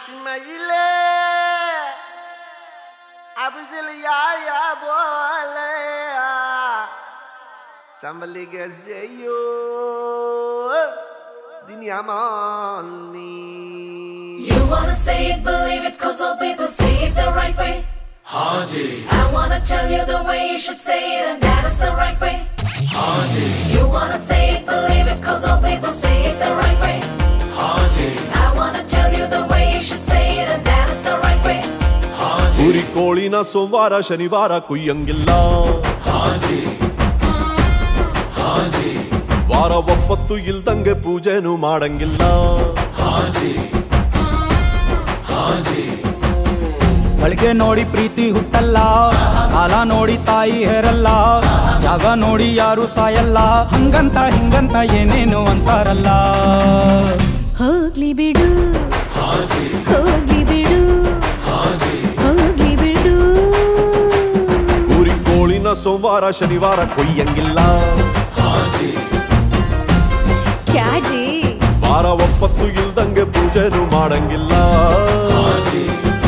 Ismaile Abuzil ya ya bole Sambalige zeyo Zini amani You wanna say it, believe it, cause all people say it the right way. Haji, I wanna tell you the way you should say it, and that is the right way. Haji, You wanna say it, believe it, cause all people say it the right way. Haji, I wanna tell you the way you should say it, and that is the right way. Haji, ಕುರಿ ಕೋಳಿನ ಸೋಮವಾರ ಶನಿವಾರ ಕುಯ್ಯಂಗಿಲ್ಲ Haji, Haji, ವಾರ ಒಪ್ಪತ್ತು ಇಲ್ದಂಗೆ ಪೂಜೆನೂ ಮಾಡಂಗಿಲ್ಲ Haji, Haji, ಗಳಿಗೆ ನೋಡಿ ಪ್ರೀತಿ ಹುಟ್ಟಲ್ಲ ಕಾಲ ನೋಡಿ ತಾಯಿ ಹೇರಲ್ಲ ಜಾಗ ನೋಡಿ ಯಾರು ಸಾಯಲ್ಲ ಹಂಗಂತ ಹಿಂಗಂತ ಏನೇನು ಅಂತಾರಲ್ಲ ಹೋಗ್ಲಿ ಬಿಡು Haji, ಹೋಗ್ಲಿ ಬಿಡು Haji, ಹೋಗ್ಲಿ ಬಿಡು ಕುರಿ ಕೋಳಿನ ಸೋಮವಾರ ಶನಿವಾರ ಕೊಯ್ಯಂಗಿಲ್ಲ Haji, ಕ್ಯಾಜಿ ವಾರ ಒಪ್ಪತ್ತು ಇಲ್ದಂಗೆ ಪೂಜೆನೂ ಮಾಡಂಗಿಲ್ಲ Haji.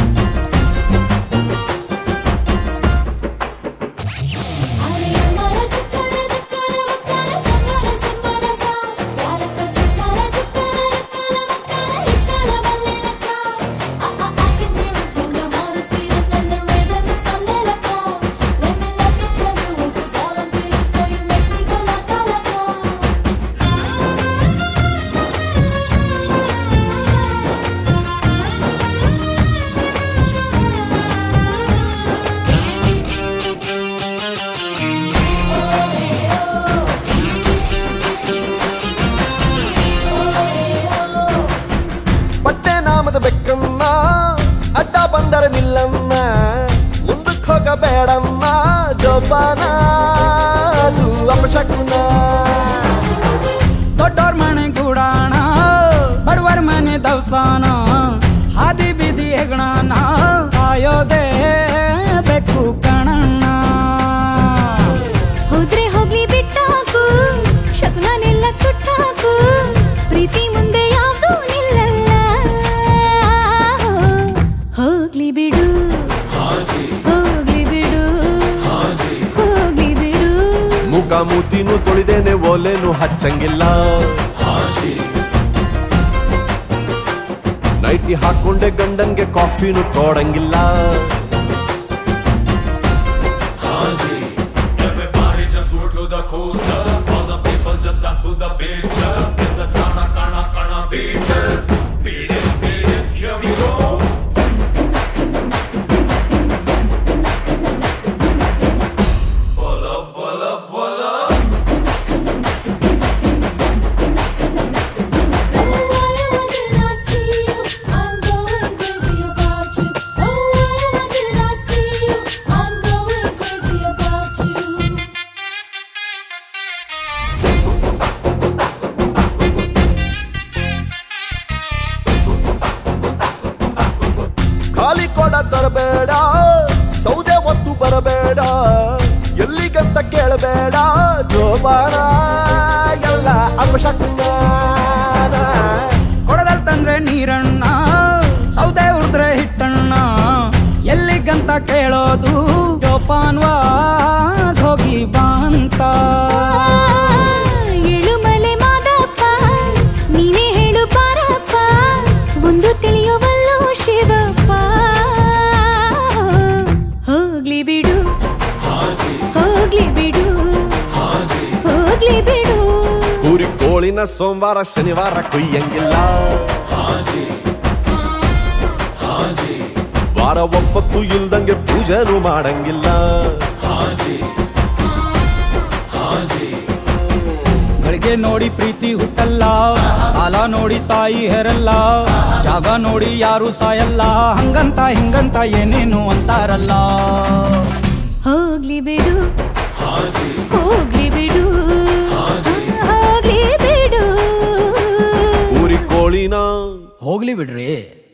ಅರೆಯಮ್ಮರ ಚಕ್ಕರ ದಕ್ಕರ ಮಕ್ಕರ ಸಂಬರ ಸಂಬರ saw ಯಾರಕ ಚಕ್ಕರ ಚಕ್ಕರ ರಕ್ಕರ ಮಕ್ಕರ ಇಕ್ಕಲ ಬಲ್ಲೆಲಕ್ಕ I, I, I can hear it when your heart is beating and the rhythm is ಬಲ್ಲೆಲಕ್ಕ Let me, let me tell you this is all I'm feeling for you make me go laka laka ಬಟ್ಟೆ ನಾಮದ ಬೆಕ್ಕಮ್ಮ ಅಡ್ಡ ಬಂದರೆ ನಿಲ್ಲಮ್ಮ ಮುಂದಕ್ಕೆ ಹೋಗಬೇಡಮ್ಮ ಜೋಪಾನ ಅದು ಅಪಶಕುನ ದೊಡ್ಡೋರ್ ಮನೆ ಗೂಡಾಣ ಬಡವರ್ ಮನೆ ದವಸಾನ ಹಾದಿ ಬೀದಿ ಹೆಗಣನ ಕಾಯೋದೇ ಬೇಕು ಕಣಣ್ಣ ಹೋದ್ರೆ ಹೋಗ್ಲಿ ಬಿಟ್ಟಾಕು ಶಕುನನೆಲ್ಲ ಸುಟ್ಟಾಕು ಪ್ರೀತಿ ಮುಂದೆ ಯಾವ್ದೂ ನಿಲ್ಲಲ್ಲ ಹೋಗ್ಲಿ ಬಿಡು Haji, ಹೋಗ್ಲಿ ಬಿಡು Haji, ಹೋಗ್ಲಿ ಬಿಡು ಮುಖ ಮೂತಿನೂ ತೊಳಿದೇನೆ ಒಲೆನೂ ಹಚ್ಚಂಗಿಲ್ಲ Haji, ನೈಟಿ ಹಾಕೊಂಡೆ ಗಂಡಂಗೆ ಕಾಫಿನೂ ಕೊಡಂಗಿಲ್ಲ Haji. Everybody just go to the culture. All the people just dance to the picture. It's the kana kana kana beat it. Beat it, beat it, here we go. Bola, bola, bola. Oh, why did I see you? I'm going crazy about you. Oh, why did I see you? I'm going crazy about you. ಖಾಲಿ ಕೊಡ ತರಬೇಡ ಸೌದೆ ಒತ್ತು ಬರಬೇಡ ಎಲ್ಲಿಗಂತ ಕೇಳಬೇಡ ಜೋಪಾನ ಎಲ್ಲ ಅಪಶಕುನ ಕೊಡದಲ್ ತಂದ್ರೆ ನೀರಣ್ಣ ಸೌದೆ ಉರ್ದ್ರೆ ಹಿಟ್ಟಣ್ಣ ಎಲ್ಲಿಗಂತ ಕೇಳೋದು ಜೋಪಾನ್ವಾ ಹೋಗಿ ಬಾಂತ ಎಳುಮಲೆ ಮಾದಪ್ಪ ನೀನೇ ಹೇಳು ಬಾರಪ್ಪ ಒಂದು ತಿಳಿಯುವಲ್ಲೋ ಶಿವಪ್ಪ ಹೋಗ್ಲಿ ಬಿಡು Haji, ಹೋಗ್ಲಿ ಬಿಡು Haji, ಹೋಗ್ಲಿ ಬಿಡು ಕುರಿ ಕೋಳಿನ ಸೋಮವಾರ ಶನಿವಾರ ಕೊಯ್ಯಂಗಿಲ್ಲ Haji, Haji, ವಾರ ಒಪ್ಪತ್ತು ಇಲ್ದಂಗೆ ಪೂಜೆನೂ ಮಾಡಂಗಿಲ್ಲ Haji, Haji, ಗಳಿಗೆ ನೋಡಿ ಪ್ರೀತಿ ಹುಟ್ಟಲ್ಲ ಕಾಲ ನೋಡಿ ತಾಯಿ ಹೆರಲ್ಲ ಜಾಗ ನೋಡಿ ಯಾರು ಸಾಯಲ್ಲ ಹಂಗಂತ ಹಿಂಗಂತ ಏನೇನು ಅಂತಾರಲ್ಲ ಹೋಗ್ಲಿ ಬಿಡು Haji, ಹೋಗ್ಲಿ ಬಿಡು Haji. ಹೋಗ್ಲಿ ಬಿಡು ಕುರಿ ಕೋಳಿನ ಹೋಗ್ಲಿ ಬಿಡ್ರಿ